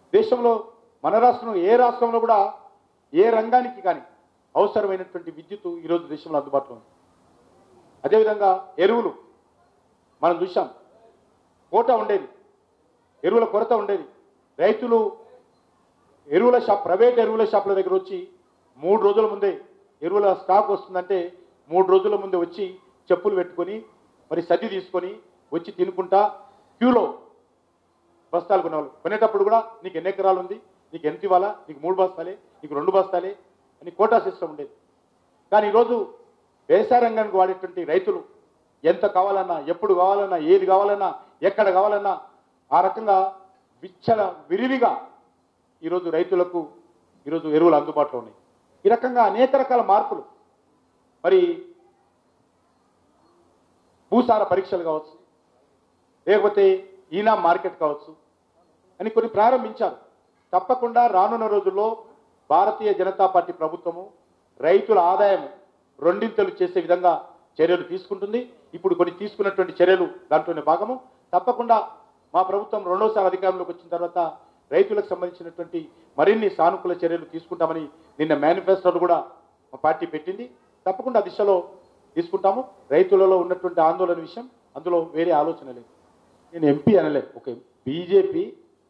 దేశంలో మన రాష్ట్రంలో ఏ రాష్ట్రంలో కూడా ఏ రంగానికి కానీ అవసరమైనటువంటి విద్యుత్ ఈరోజు దేశంలో అందుబాటులో ఉంది అదేవిధంగా ఎరువులు మనం చూసాం కోట ఉండేది ఎరువుల కొరత ఉండేది రైతులు ఎరువుల షాప్ ప్రైవేట్ ఎరువుల షాపుల దగ్గర వచ్చి మూడు రోజుల ముందే ఎరువుల స్టాక్ వస్తుందంటే మూడు రోజుల ముందే వచ్చి చెప్పులు పెట్టుకొని మరి సద్ది తీసుకొని వచ్చి తినుకుంటా క్యూలో బస్తాలు కొనేవాళ్ళు కొనేటప్పుడు కూడా నీకు ఎన్ని ఎకరాలు ఉంది నీకు ఎంత ఇవ్వాలా నీకు మూడు బస్తాలే నీకు రెండు బస్తాలే అని కోటా సిస్టమ్ ఉండేది కానీ ఈరోజు వ్యవసాయ రంగానికి వాడేటువంటి రైతులు ఎంత కావాలన్నా ఎప్పుడు కావాలన్నా ఏది కావాలన్నా ఎక్కడ కావాలన్నా ఆ రకంగా విచ్చల విరివిగా ఈరోజు రైతులకు ఈరోజు ఎరువులు అందుబాటులో ఉన్నాయి ఈ రకంగా అనేక రకాల మార్పులు మరి భూసార పరీక్షలు కావచ్చు లేకపోతే ఈనా మార్కెట్ కావచ్చు అని కొన్ని ప్రారంభించారు తప్పకుండా రానున్న రోజుల్లో భారతీయ జనతా పార్టీ ప్రభుత్వము రైతుల ఆదాయం రెండింతలు చేసే విధంగా చర్యలు తీసుకుంటుంది ఇప్పుడు కొన్ని తీసుకున్నటువంటి చర్యలు దాంట్లోనే భాగము తప్పకుండా మా ప్రభుత్వం రెండోసారి అధికారంలోకి వచ్చిన తర్వాత రైతులకు సంబంధించినటువంటి మరిన్ని సానుకూల చర్యలు తీసుకుంటామని నిన్న మేనిఫెస్టోలు కూడా మా పార్టీ పెట్టింది తప్పకుండా ఆ దిశలో తీసుకుంటాము రైతులలో ఉన్నటువంటి ఆందోళన విషయం అందులో వేరే ఆలోచన లేదు నేను ఎంపీ అనలే ఒక బీజేపీ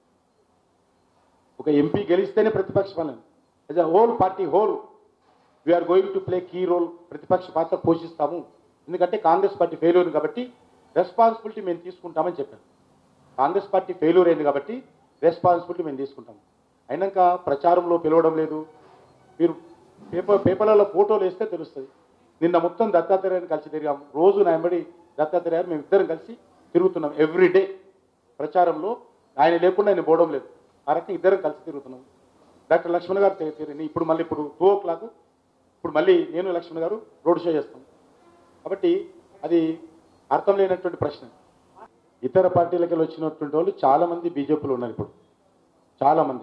ఒక ఎంపీ గెలిస్తేనే ప్రతిపక్ష పాలన as a whole party whole we are going to play key role ప్రతిపక్ష పాత్ర పోషిస్తాము ఎందుకంటే కాంగ్రెస్ పార్టీ ఫెయిల్యూర్ కాబట్టి రెస్పాన్సిబిలిటీ మేము తీసుకుంటామని చెప్పాను కాంగ్రెస్ పార్టీ ఫెయిల్యూర్ అయింది కాబట్టి రెస్పాన్సిబిలిటీ మేము తీసుకుంటాము అయినాక ప్రచారంలో పిలవడం లేదు మీరు పేపర్ పేపర్లలో ఫోటోలు వేస్తే తెలుస్తుంది నిన్న మొత్తం దత్తాత్రేయని కలిసి తిరిగాము రోజు నా వెంబడి దత్తాత్రేయ మేము ఇద్దరం కలిసి తిరుగుతున్నాం ఎవ్రీ డే ప్రచారంలో ఆయన లేకుండా ఆయన పోవడం లేదు ఆ రకంగా ఇద్దరం కలిసి తిరుగుతున్నాం డాక్టర్ లక్ష్మణ్ గారు తిరిగి- తిరిగి ఇప్పుడు మళ్ళీ ఇప్పుడు టూ ఓ క్లాక్ ఇప్పుడు మళ్ళీ నేను లక్ష్మణ్ గారు రోడ్ షో చేస్తాం కాబట్టి అది అర్థం లేనటువంటి ప్రశ్న ఇతర పార్టీలకి వచ్చినటువంటి వాళ్ళు చాలా మంది బీజేపీలో ఉన్నారు ఇప్పుడు చాలా మంది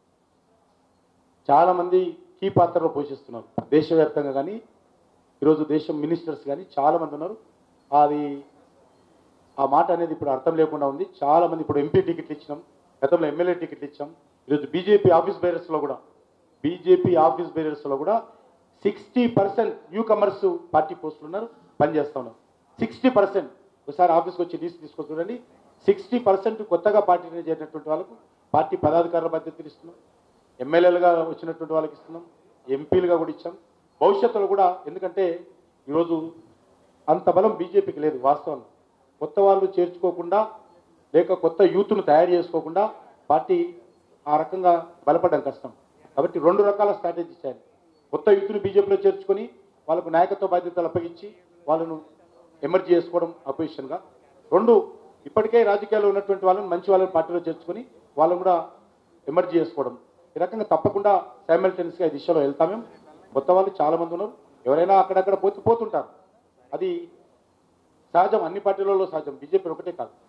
చాలా మంది కీ పాత్రలో పోషిస్తున్నారు దేశవ్యాప్తంగా కానీ ఈరోజు దేశం మినిస్టర్స్ కానీ చాలా మంది ఉన్నారు అది ఆ మాట అనేది ఇప్పుడు అర్థం లేకుండా ఉంది చాలా మంది ఇప్పుడు ఎంపీ టికెట్లు ఇచ్చినాం గతంలో ఎమ్మెల్యే టికెట్లు ఇచ్చాం ఈరోజు బీజేపీ ఆఫీస్ బేరర్స్లో కూడా బీజేపీ ఆఫీస్ బేరర్స్లో కూడా sixty percent newcomers party పోస్టులు ఉన్నారు పనిచేస్తా ఉన్నారు సిక్స్టీ పర్సెంట్ ఒకసారి ఆఫీస్కి వచ్చి లీస్ట్ తీసుకొని చూడండి సిక్స్టీ పర్సెంట్ కొత్తగా పార్టీని చేరినటువంటి వాళ్ళకు పార్టీ పదాధికారుల బాధ్యతలు ఇస్తున్నాం ఎమ్మెల్యేలుగా వచ్చినటువంటి వాళ్ళకి ఇస్తున్నాం ఎంపీలుగా కూడా ఇచ్చాం భవిష్యత్తులో కూడా ఎందుకంటే ఈరోజు అంత బలం బీజేపీకి లేదు వాస్తవం కొత్త వాళ్ళు చేర్చుకోకుండా లేక కొత్త యూత్ను తయారు చేసుకోకుండా పార్టీ ఆ రకంగా బలపడడం కష్టం కాబట్టి రెండు రకాల స్ట్రాటజీ చేయాలి కొత్త యూత్ను బీజేపీలో చేర్చుకొని వాళ్ళకు నాయకత్వ బాధ్యతలు అప్పగించి వాళ్ళను ఎమర్జీ చేసుకోవడం అపోజిషన్గా రెండు ఇప్పటికే రాజకీయాల్లో ఉన్నటువంటి వాళ్ళని మంచి వాళ్ళని పార్టీలో చేర్చుకొని వాళ్ళని కూడా ఎమర్జీ చేసుకోవడం ఈ రకంగా తప్పకుండా సైమల్టేనియస్గా ఈ దిశలో వెళ్తాం మేము కొత్త వాళ్ళు చాలా మంది ఉన్నారు ఎవరైనా అక్కడక్కడ పోతూ పోతుంటారు అది సహజం అన్ని పార్టీలలో సహజం బీజేపీ ఒకటే కాదు